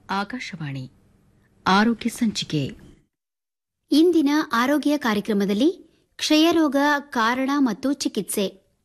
ಆಕಾಶವಾಣಿ ಆರೋಗ್ಯ ಸಂಚಿಕೆ ಇಂದಿನ ಆರೋಗ್ಯ ಕಾರ್ಯಕ್ರಮದಲ್ಲಿ ಕ್ಷಯರೋಗ ಕಾರಣ ಮತ್ತು ಚಿಕಿತ್ಸೆ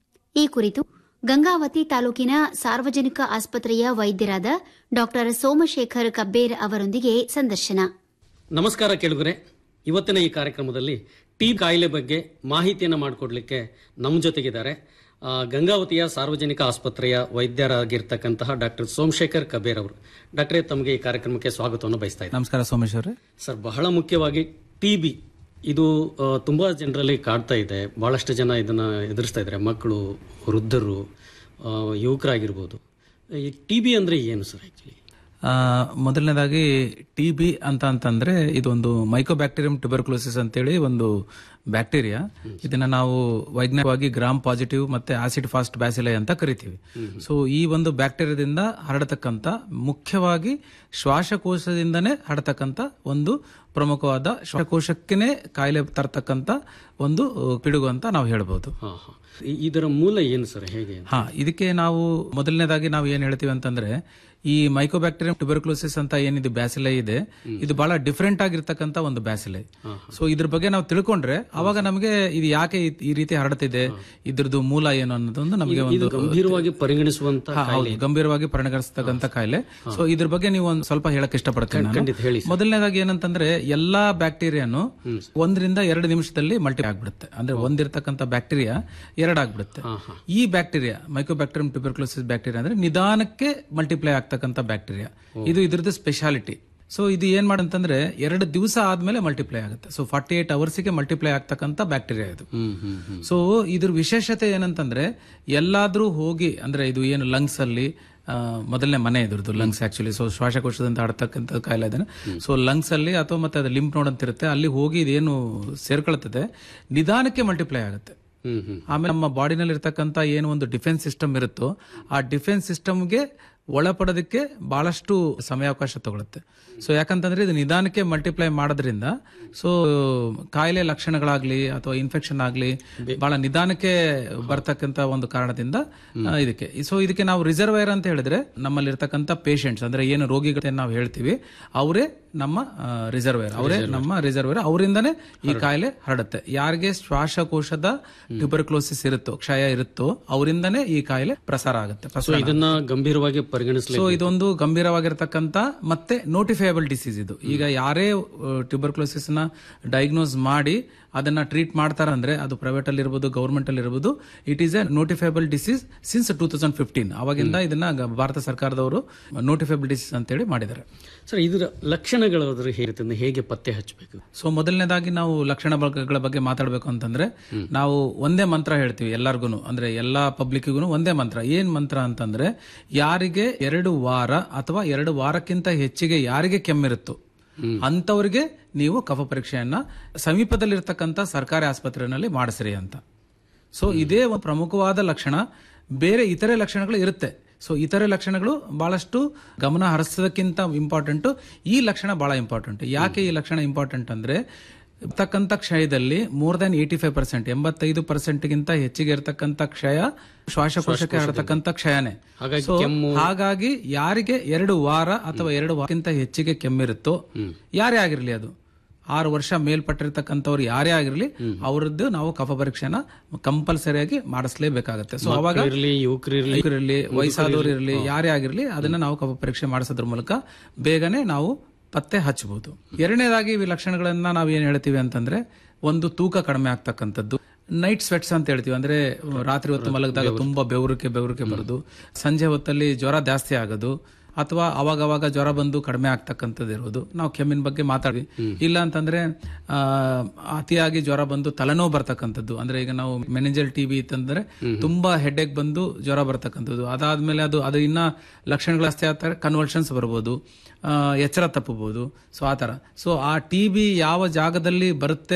ಈ ಕುರಿತು ಗಂಗಾವತಿ ತಾಲೂಕಿನ ಸಾರ್ವಜನಿಕ ಆಸ್ಪತ್ರೆಯ ವೈದ್ಯರಾದ ಡಾ ಸೋಮಶೇಖರ್ ಕಬ್ಬೇರ್ ಅವರೊಂದಿಗೆ ಸಂದರ್ಶನ ನಮಸ್ಕಾರ ಕೇಳುಗರೆ ಇವತ್ತಿನ ಈ ಕಾರ್ಯಕ್ರಮದಲ್ಲಿ ಟಿ ಕಾಯಿಲೆ ಬಗ್ಗೆ ಮಾಹಿತಿಯನ್ನು ಮಾಡಿಕೊಡ್ಲಿಕ್ಕೆ ನಮ್ಮ ಜೊತೆಗಿದ್ದಾರೆ ಆ, ಗಂಗಾವತಿಯ ಸಾರ್ವಜನಿಕ ಆಸ್ಪತ್ರೆಯ ವೈದ್ಯರಾಗಿರ್ತಕ್ಕಂತಹ ಡಾಕ್ಟರ್ ಸೋಮಶೇಖರ್ ಕಬೇರ್ ಅವರು ಡಾಕ್ಟ್ರೇ ತಮಗೆ ಈ ಕಾರ್ಯಕ್ರಮಕ್ಕೆ ಸ್ವಾಗತವನ್ನು ಬಯಸ್ತಾ ಇದ್ದೀನಿ ನಮಸ್ಕಾರ ಸೋಮೇಶ್ ಅವರೇ ಸರ್ ಬಹಳ ಮುಖ್ಯವಾಗಿ ಟಿ ಬಿ ಇದು ಆ, ತುಂಬಾ ಜನರಲ್ಲಿ ಕಾಡ್ತಾ ಇದೆ ಬಹಳಷ್ಟು ಜನ ಇದನ್ನ ಎದುರಿಸ್ತಾ ಇದ್ದಾರೆ ಮಕ್ಕಳು ವೃದ್ಧರು ಆ, ಯುವಕರಾಗಿರ್ಬೋದು ಈ ಟಿ ಬಿ ಅಂದ್ರೆ ಏನು ಸರ್ ಆಕ್ಚುಲಿ ಆ, ಮೊದಲನೇದಾಗಿ ಟಿ ಬಿ ಅಂತ ಅಂತಂದ್ರೆ ಇದೊಂದು ಮೈಕೋಬ್ಯಾಕ್ಟೀರಿಯಂ ಟ್ಯುಬರ್ಕ್ಲೋಸಿಸ್ ಅಂತೇಳಿ ಒಂದು ಬ್ಯಾಕ್ಟೀರಿಯಾ ಇದನ್ನ ನಾವು ವೈಜ್ಞಾನಿಕವಾಗಿ ಗ್ರಾಮ್ ಪಾಸಿಟಿವ್ ಮತ್ತೆ ಆಸಿಡ್ ಫಾಸ್ಟ್ ಬ್ಯಾಸಿಲೈ ಅಂತ ಕರಿತೀವಿ ಸೊ ಈ ಒಂದು ಬ್ಯಾಕ್ಟೀರಿಯಾದಿಂದ ಹರಡತಕ್ಕಂತ ಮುಖ್ಯವಾಗಿ ಶ್ವಾಸಕೋಶದಿಂದನೇ ಹರಡತಕ್ಕಂತ ಒಂದು ಪ್ರಮುಖವಾದ ಶ್ವಾಸಕೋಶಕ್ಕೇನೆ ಕಾಯಿಲೆ ತರ್ತಕ್ಕಂತ ಒಂದು ಅಹ್, ಪಿಡುಗು ಅಂತ ನಾವು ಹೇಳ್ಬೋದು ಹಾ ಹಾ ಈ- ಇದರ ಮೂಲ ಏನು ಸರ್ ಹೇಗೆ ಹಾ ಇದಕ್ಕೆ ನಾವು ಮೊದಲನೇದಾಗಿ ನಾವು ಏನ್ ಹೇಳ್ತೀವಿ ಅಂತಂದ್ರೆ ಈ ಮೈಕೋಬ್ಯಾಕ್ಟೀರಿಯಂ ಟ್ಯುಬರ್ಕ್ಲೋಸಿಸ್ ಅಂತ ಏನಿದೆ ಬ್ಯಾಸಿಲೈ ಇದೆ ಇದು ಬಹಳ ಡಿಫ್ರೆಂಟ್ ಆಗಿರ್ತಕ್ಕಂತ ಒಂದು ಬ್ಯಾಸಿಲೈ ಸೊ ಇದ್ರ ಬಗ್ಗೆ ನಾವು ತಿಳ್ಕೊಂಡ್ರೆ ಅವಾಗ ನಮಗೆ ಇದು ಯಾಕೆ ಈ- ಈ ರೀತಿ ಹರಡ್ತಿದೆ ಇದ್ರದ್ದು ಮೂಲ ಏನು ಅನ್ನೋದೊಂದು ನಮಗೆ ಇದು ಒಂದು ಗಂಭೀರವಾಗಿ ಪರಿಗಣಿಸುವಂತ ಹಾ, ಹೌದು ಗಂಭೀರವಾಗಿ ಪರಿಣಗಿಸ್ತಕ್ಕಂತ ಕಾಯಿಲೆ ಸೊ ಇದ್ರ ಬಗ್ಗೆ ನೀವು ಒಂದು ಸ್ವಲ್ಪ ಹೇಳಕ್ ಇಷ್ಟಪಡ್ತೀನಿ ನಾನು. ಖಂಡಿತ ಹೇಳಿ ಮೊದಲನೇದಾಗಿ ಏನಂತಂದ್ರೆ ಎಲ್ಲಾ ಬ್ಯಾಕ್ಟೀರಿಯಾನು ಒಂದರಿಂದ ಎರಡು ನಿಮಿಷದಲ್ಲಿ ಮಲ್ಟಿ ಆಗ್ಬಿಡುತ್ತೆ ಅಂದ್ರೆ ಒಂದಿರ್ತಕ್ಕಂಥ ಬ್ಯಾಕ್ಟೀರಿಯಾ ಎರಡಾಗ್ಬಿಡುತ್ತೆ ಈ ಬ್ಯಾಕ್ಟೀರಿಯಾ ಮೈಕೋಬ್ಯಾಕ್ಟೀರಿಯಂ ಟ್ಯೂಬರ್ಕ್ಲೋಸಿಸ್ ಬ್ಯಾಕ್ಟೀರಿಯಾ ಅಂದ್ರೆ ನಿಧಾನಕ್ಕೆ ಮಲ್ಟಿಪ್ಲೈ ಆಗ್ತಕ್ಕಂಥ ಬ್ಯಾಕ್ಟೀರಿಯಾ ಇದು ಇದ್ರದ್ದು ಸ್ಪೆಷಾಲಿಟಿ ಸೊ ಇದು ಏನ್ ಮಾಡಂತಂದ್ರೆ ಎರಡು ದಿವಸ ಆದ್ಮೇಲೆ ಮಲ್ಟಿಪ್ಲೈ ಆಗುತ್ತೆ ಸೊ ಫಾರ್ಟಿ ಏಟ್ ಅವರ್ಸ್ಗೆ ಮಲ್ಟಿಪ್ಲೈ ಆಗ್ತಕ್ಕಂಥ ಬ್ಯಾಕ್ಟೀರಿಯಾ ಇದು ಹ್ಮ್ ಹ್ಮ್ ಹ್ಮ್ ಸೊ ಇದ್ರ ವಿಶೇಷತೆ ಏನಂತಂದ್ರೆ ಎಲ್ಲಾದ್ರೂ ಹೋಗಿ ಅಂದ್ರೆ ಇದು ಏನು ಲಂಗ್ಸ್ ಅಲ್ಲಿ ಆ, ಮೊದಲನೇ ಮನೆ ಇದ್ರದ್ದು ಲಂಗ್ಸ್ ಆಕ್ಚುಲಿ ಸೊ ಶ್ವಾಸಕೋಶದಿಂದ ಆಡ್ತಕ್ಕಂಥ ಕಾಯಿಲೆ ಅದನ್ನ ಸೊ ಲಂಗ್ಸ್ ಅಲ್ಲಿ ಅಥವಾ ಮತ್ತೆ ಅದು ಲಿಂಪ್ ನೋಡ್ ಅಂತ ಇರುತ್ತೆ ಅಲ್ಲಿ ಹೋಗಿ ಇದೇನು ಸೇರ್ಕೊಳ್ತದೆ ನಿಧಾನಕ್ಕೆ ಮಲ್ಟಿಪ್ಲೈ ಆಗುತ್ತೆ ಹ್ಮ್ ಹ್ಮ್ ಆಮೇಲೆ ನಮ್ಮ ಬಾಡಿನಲ್ಲಿ ಇರ್ತಕ್ಕಂಥ ಏನು ಒಂದು ಡಿಫೆನ್ಸ್ ಸಿಸ್ಟಮ್ ಇರುತ್ತೋ ಆ ಡಿಫೆನ್ಸ್ ಸಿಸ್ಟಮ್ಗೆ ಒಳಪಡೋದಕ್ಕೆ ಬಹಳಷ್ಟು ಸಮಯಾವಕಾಶ ತಗೊಳುತ್ತೆ ಸೊ ಯಾಕಂತಂದ್ರೆ ಇದು ನಿಧಾನಕ್ಕೆ ಮಲ್ಟಿಪ್ಲೈ ಮಾಡೋದ್ರಿಂದ ಸೊ ಕಾಯಿಲೆ ಲಕ್ಷಣಗಳಾಗ್ಲಿ ಅಥವಾ ಇನ್ಫೆಕ್ಷನ್ ಆಗ್ಲಿ ಬಹಳ ನಿಧಾನಕ್ಕೆ ಬರ್ತಕ್ಕಂತ ಒಂದು ಕಾರಣದಿಂದ ಆ, ಇದಕ್ಕೆ ಸೊ ಇದಕ್ಕೆ ನಾವು ರಿಸರ್ವೈರ್ ಅಂತ ಹೇಳಿದ್ರೆ ನಮ್ಮಲ್ಲಿ ಇರ್ತಕ್ಕಂಥ ಪೇಷಂಟ್ಸ್ ಅಂದ್ರೆ ಏನು ರೋಗಿಗಳನ್ನ ನಾವು ಹೇಳ್ತೀವಿ ಅವರೇ ನಮ್ಮ ರಿಸರ್ವೈರ್ ಅವರೇ ನಮ್ಮ ರಿಸರ್ವೈರ್ ಅವರಿಂದನೇ ಈ ಕಾಯಿಲೆ ಹರಡುತ್ತೆ ಯಾರಿಗೆ ಶ್ವಾಸಕೋಶದ ಟ್ಯೂಬರ್ಕ್ಲೋಸಿಸ್ ಇರುತ್ತೋ ಕ್ಷಯ ಇರುತ್ತೋ ಅವರಿಂದನೇ ಈ ಕಾಯಿಲೆ ಪ್ರಸಾರ ಆಗುತ್ತೆ ಪ್ರಸಾರ ಇದನ್ನ ಗಂಭೀರವಾಗಿ ಪರಿಗಣಿಸಲಿ ಸೊ ಇದೊಂದು ಗಂಭೀರವಾಗಿರ್ತಕ್ಕಂಥ ಮತ್ತೆ ನೋಟಿಫೈಯಬಲ್ ಡಿಸೀಸ್ ಇದು ಈಗ ಯಾರೇ ಟ್ಯೂಬರ್ಕ್ಲೋಸಿಸ್ ನ ಡಯಾಗ್ನೋಸ್ ಮಾಡಿ ಅದನ್ನ ಟ್ರೀಟ್ ಮಾಡ್ತಾರ ಅಂದ್ರೆ ಅದು ಪ್ರೈವೇಟ್ ಅಲ್ಲಿ ಇರ್ಬೋದು ಗವರ್ಮೆಂಟ್ ಅಲ್ಲಿ ಇರ್ಬೋದು it is a notifiable disease since two thousand fifteen ಅವಾಗಿಂದ ಇದನ್ನ ಗ- ಭಾರತ ಸರ್ಕಾರದವರು ನೋಟಿಫೈಬಲ್ ಡಿಸೀಸ್ ಅಂತೇಳಿ ಮಾಡಿದ್ದಾರೆ ಸರ್ ಇದರ ಲಕ್ಷಣಗಳಾದ್ರೆ ಹೇಗಿರುತ್ತೆ ಹೇಗೆ ಪತ್ತೆ ಹಚ್ಚಬೇಕು ಸೊ ಮೊದಲನೇದಾಗಿ ನಾವು ಲಕ್ಷಣಗಳ ಬಗ್ಗೆ ಮಾತಾಡಬೇಕು ಅಂತಂದ್ರೆ ನಾವು ಒಂದೇ ಮಂತ್ರ ಹೇಳ್ತೀವಿ ಎಲ್ಲಾರ್ಗು ಅಂದ್ರೆ ಎಲ್ಲಾ ಪಬ್ಲಿಕ್ಗೂ ಒಂದೇ ಮಂತ್ರ ಏನ್ ಮಂತ್ರ ಅಂತಂದ್ರೆ ಯಾರಿಗೆ ಎರಡು ವಾರ ಅಥವಾ ಎರಡು ವಾರಕ್ಕಿಂತ ಹೆಚ್ಚಿಗೆ ಯಾರಿಗೆ ಕೆಮ್ಮಿರುತ್ತೋ ಅಂತವರಿಗೆ ನೀವು ಕಫ ಪರೀಕ್ಷೆಯನ್ನ ಸಮೀಪದಲ್ಲಿರ್ತಕ್ಕಂಥ ಸರ್ಕಾರಿ ಆಸ್ಪತ್ರೆಯಲ್ಲಿ ಮಾಡಿಸ್ರಿ ಅಂತ ಸೊ ಇದೇ ಒಂದು ಪ್ರಮುಖವಾದ ಲಕ್ಷಣ ಬೇರೆ ಇತರೆ ಲಕ್ಷಣಗಳು ಇರುತ್ತೆ ಸೊ ಇತರೆ ಲಕ್ಷಣಗಳು ಬಹಳಷ್ಟು ಗಮನ ಹರಿಸೋದಕ್ಕಿಂತ ಇಂಪಾರ್ಟೆಂಟ್ ಈ ಲಕ್ಷಣ ಬಹಳ ಇಂಪಾರ್ಟೆಂಟ್ ಯಾಕೆ ಈ ಲಕ್ಷಣ ಇಂಪಾರ್ಟೆಂಟ್ ಅಂದ್ರೆ ಇರ್ತಕ್ಕಂಥ ಕ್ಷಯದಲ್ಲಿ more than eighty five percent ಎಂಬತ್ತೈದು ಪರ್ಸೆಂಟ್ಗಿಂತ ಹೆಚ್ಚಿಗೆ ಇರತಕ್ಕಂಥ ಕ್ಷಯ ಶ್ವಾಸಕೋಶಕ್ಕೆ ಹರಡತಕ್ಕಂಥ ಕ್ಷಯನೇ ಹಾಗಾಗಿ So, ಹಾಗಾಗಿ ಯಾರಿಗೆ ಎರಡು ವಾರ ಅಥವಾ ಎರಡು ವಾರಕ್ಕಿಂತ ಹೆಚ್ಚಿಗೆ ಕೆಮ್ಮಿರುತ್ತೋ ಯಾರೇ ಆಗಿರ್ಲಿ ಅದು ಆರು ವರ್ಷ ಮೇಲ್ಪಟ್ಟಿರ್ತಕ್ಕಂಥವ್ರು ಯಾರೇ ಆಗಿರ್ಲಿ ಅವರದ್ದು ನಾವು ಕಫ ಪರೀಕ್ಷೆನ ಕಂಪಲ್ಸರಿಯಾಗಿ ಮಾಡಿಸ್ಲೇಬೇಕಾಗತ್ತೆ ಸೊ ಅವಾಗ ಇರಲಿ ಯುವಕರಿರ್ಲಿ ಇರಲಿ ವಯಸ್ಸಾದವರು ಇರಲಿ ಯಾರೇ ಆಗಿರ್ಲಿ ಅದನ್ನ ನಾವು ಕಫ ಪರೀಕ್ಷೆ ಮಾಡಿಸೋದ್ರ ಮೂಲಕ ಬೇಗನೆ ನಾವು ಪತ್ತೆ ಹಚ್ಚಬಹುದು ಎರಡನೇದಾಗಿ ಈ ಲಕ್ಷಣಗಳನ್ನ ನಾವು ಏನ್ ಹೇಳ್ತೀವಿ ಅಂತಂದ್ರೆ ಒಂದು ತೂಕ ಕಡಿಮೆ ಆಗ್ತಕ್ಕಂಥದ್ದು ನೈಟ್ ಸ್ವೆಟ್ಸ್ ಅಂತ ಹೇಳ್ತೀವಿ ಅಂದ್ರೆ ರಾತ್ರಿ ಹೊತ್ತು ಮಲಗಿದಾಗ ತುಂಬಾ ಬೆವರಿಕೆ ಬೆವರಿಕೆ ಬರೋದು ಸಂಜೆ ಹೊತ್ತಲ್ಲಿ ಜ್ವರ ಜಾಸ್ತಿ ಆಗೋದು ಅಥವಾ ಅವಾಗ ಅವಾಗ ಜ್ವರ ಬಂದು ಕಡಿಮೆ ಆಗ್ತಕ್ಕಂಥದ್ದು ಇರೋದು ನಾವು ಕೆಮ್ಮಿನ ಬಗ್ಗೆ ಮಾತಾಡ್ವಿ ಇಲ್ಲ ಅಂತಂದ್ರೆ ಆ, ಅತಿಯಾಗಿ ಜ್ವರ ಬಂದು ತಲೆನೋವು ಬರ್ತಕ್ಕಂಥದ್ದು ಅಂದ್ರೆ ಈಗ ನಾವು ಮೆನೆಜಲ್ ಟಿವಿ ಇತ್ತಂದ್ರೆ ತುಂಬಾ ಹೆಡ್ಏಕ್ ಬಂದು ಜ್ವರ ಬರ್ತಕ್ಕಂಥದ್ದು ಅದಾದ್ಮೇಲೆ ಅದು ಅದು ಇನ್ನ ಲಕ್ಷಣಗಳು ಜಾಸ್ತಿ ಆಗ್ತಾರೆ ಕನ್ವರ್ಷನ್ಸ್ ಬರ್ಬೋದು ಆ, ಎಚ್ಚರ ತಪ್ಪಬಹುದು ಸೊ ಆ ತರ ಸೊ ಆ ಟಿ ಬಿ ಯಾವ ಜಾಗದಲ್ಲಿ ಬರುತ್ತೆ